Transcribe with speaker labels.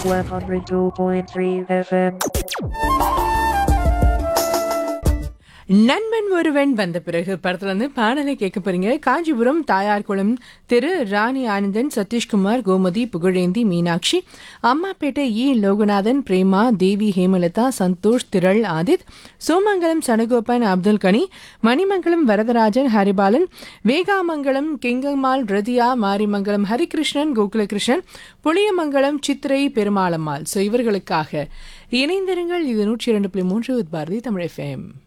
Speaker 1: 102.3 FM.
Speaker 2: நண்பன் ஒருவன் வந்த பிறகு படத்துல இருந்து பாடலை கேட்க போறீங்க காஞ்சிபுரம் தாயார்குளம் திரு ராணி ஆனந்தன் சதீஷ்குமார் கோமதி புகழேந்தி மீனாட்சி அம்மாப்பேட்டை இ லோகநாதன் பிரேமா தேவி ஹேமலதா சந்தோஷ் திரள் ஆதித் சோமங்கலம் சனகோபன் அப்துல் கனி மணிமங்கலம் வரதராஜன் ஹரிபாலன் வேகாமங்கலம் கெங்கம்மாள் ரதியா மாரிமங்கலம் ஹரிகிருஷ்ணன் கோகுலகிருஷ்ணன் புளியமங்கலம் சித்திரை பெருமாளம்மாள் ஸோ இவர்களுக்காக இணைந்திருங்கள் இது நூற்றி இரண்டு புள்ளி மூன்று பாரதி தமிழ் எஃப்எம்